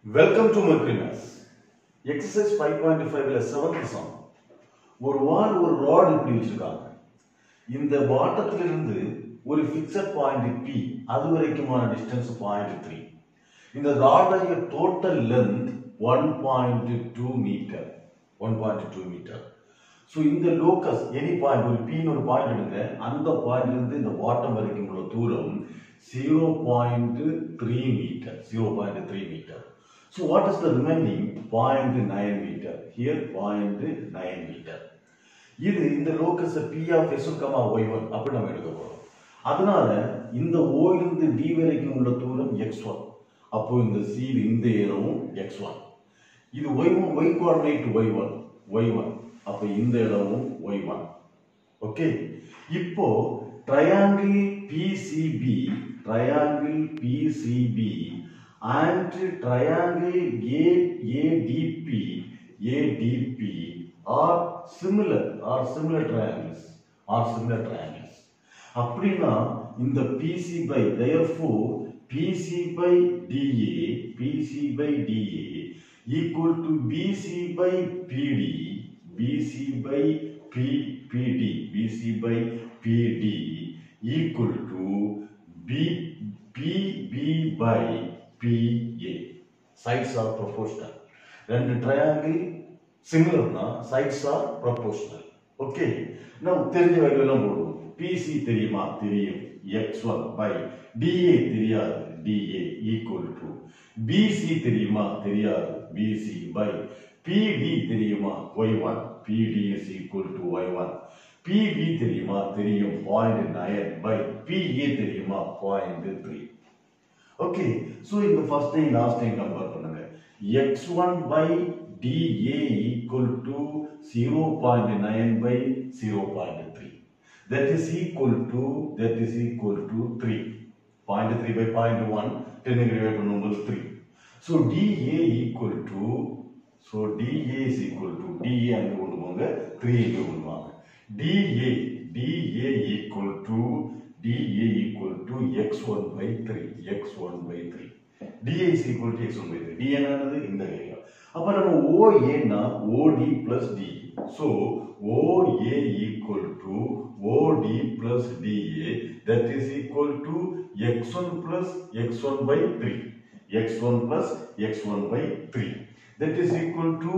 Welcome to Mercury maths exercise five point ஃபைவ்ல seventh sum ஒரு wall ஒரு rod இப்படி வச்சிருக்காங்க இந்த பாட்டத்திலிருந்து ஒரு ஃபிக்ஸட் பாயிண்ட் பி அது வரைக்குமான டிஸ்டன்ஸ் பாயிண்ட் த்ரீ இந்த ராடைய total length one point two metre one point two metre so இந்த லோக்கஸ் எனி பாயிண்ட் ஒரு பின்னு ஒரு பாயிண்ட் எடுங்க அந்த பாயிண்ட்லேருந்து இந்த பாட்டம் வரைக்கும் உள்ள தூரம் zero point three metre zero point three metre so what is the remaining point nine metre here point nine metre இது இந்த locus P of S comma Y one அப்படி நம்ம எடுக்க போகிறோம் அதனால இந்த O இருந்து டி வரைக்கும் உள்ள தூரம் எக்ஸ் ஒன் அப்போ இந்த சி இந்த இடமும் எக்ஸ் ஒன் இது Y one Y coordinate Y one Y one அப்போ இந்த இடமும் ஒய் ஒன் ஓகே இப்போ triangle PCB triangle PCB and triangle AADP ADP are similar are similar triangles are similar triangles அப்படின்னா இந்த PC by therefore PC by DA PC by DA equal to PC by PD PC by P PD PC by PD equal to P PP by PA sides are proportional ரெண்டு triangle சிமிலர்னா sides are proportional okay நம்ம தெரிஞ்ச value எல்லாம் போடுவோம் PC தெரியுமா தெரியும் X one by DA தெரியாது DA equal to PC தெரியுமா தெரியாது பிசி பை பிடி தெரியுமா Y one PD is equal to Y one PP தெரியுமா தெரியும் பாயிண்ட் நயன் பை பிஏ தெரியுமா பாயிண்ட் த்ரீ ஓகே ஸோ இந்த first time last time compare பண்ணுங்க X one by DA equal to zero point nine by zero point three that is equal to that is equal to 3 point 3 by point 1 10 divided பண்ணும்போது 3 so dA equal to so dA is equal to dA அங்க கொண்டு போங்க 3 இங்க கொண்டு வாங்க dA dA equal to dA equal to x1 by 3 x1 by 3 dA is equal to x1 by 3 dA என்னது இந்த area அப்ப நம்ம OA னா OD plus DE so OA equal to OD plus DA that is equal to x1 plus x1 by 3 x1 plus x1 by 3 that is equal to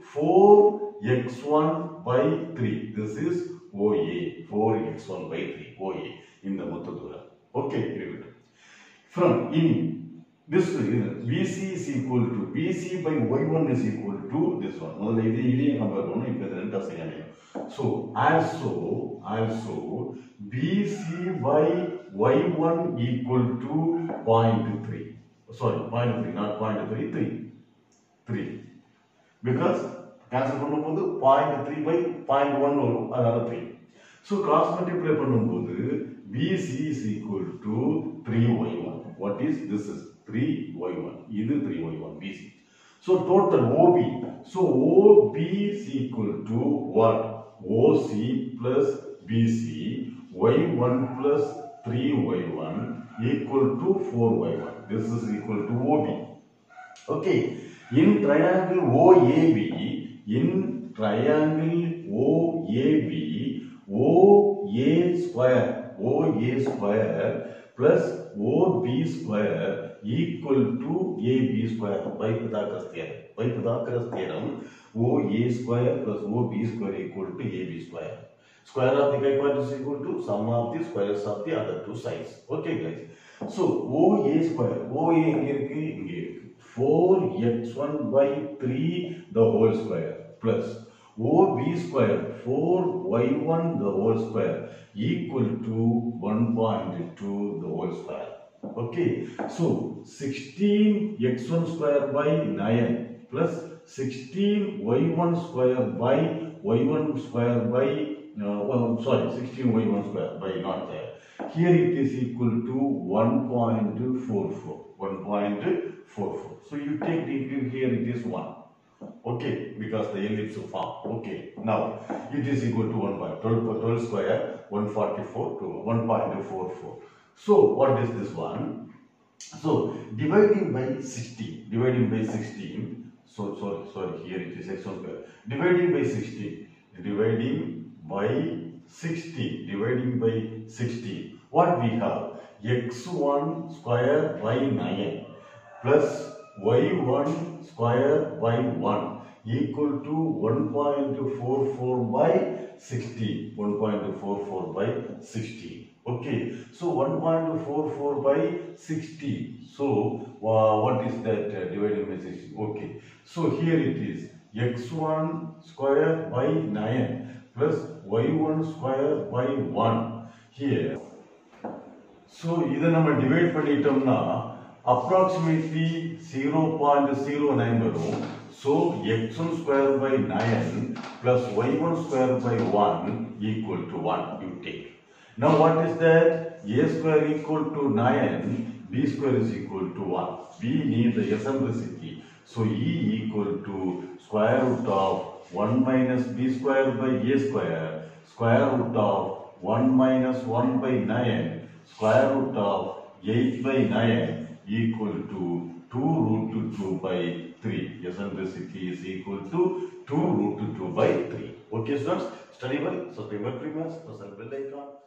4x1 by 3 this is OA 4x1 by 3 OA இந்த மொத்த தூரம் okay இருக்கட்டும் from in this BC is equal to BC by Y1 is equal to this one முதல்ல இது இதையும் compare பண்ணணும் இப்போ இது ரெண்டா செய்யணும் so also also BC by Y1 equal to 0.3 sorry 0.3 not 0.3 3 3 because cancel பண்ணும்போது 0.3 by 0.1 வரும் அதனால 3 so cross multiply பண்ணும்போது BC is equal to 3Y1 what is this is 3y1 இது 3y1 BC so total OB so OB is equal to what OC plus BC y1 plus 3y1 equal to 4y1 this is equal to OB okay in triangle OAB in triangle OAB OA square OA square plus OB square equal to AB square by Pythagoras theorem. By Pythagoras theorem, OA square plus OB square equal to AB square. Square of the hypotenuse is equal to sum of the squares of the other two sides. Okay guys. So OA square, OA இங்க இருக்கு இங்க இருக்கு 4x1 by 3 the whole square plus OB square 4y1 the whole square equal to 1.2 the whole square. Okay, so 16 x1 square by 9 plus 16 y1 square by y1 square by uh, well, sorry 16 y1 square by not there. Here it is equal to 1.44. 1.44. So you take the here it is 1. Okay, because the ellipse form. Okay, now it is equal to 1 by 12, 12 square 144 to 1.44. So what is this one? So dividing by 60. dividing by 16 so sorry sorry here it is x1 square dividing by 16 dividing by 60 dividing by 60 what we have x1 square by 9 plus y1 square by 1 equal to 1.44 by 60 1.44 by 60 okay so 1.44 by 60 so uh, what is that uh, divided by 60 okay so here it is x1 square by 9 plus y1 square by 1 here so இதை நம்ம divide பண்ணிட்டோம்னா approximately zero point zero nine வரும் so X one square by nine plus Y one square by one equal to one you take Now what is that? A square equal to 9, B square is equal to 1. We need the eccentricity. So E equal to square root of 1 minus B square by A square, square root of 1 minus 1 by 9, square root of 8 by 9 equal to 2 root 2 by 3. Eccentricity is equal to 2 root 2 by 3. Okay students, study well. Subscribe my previous, press the bell icon.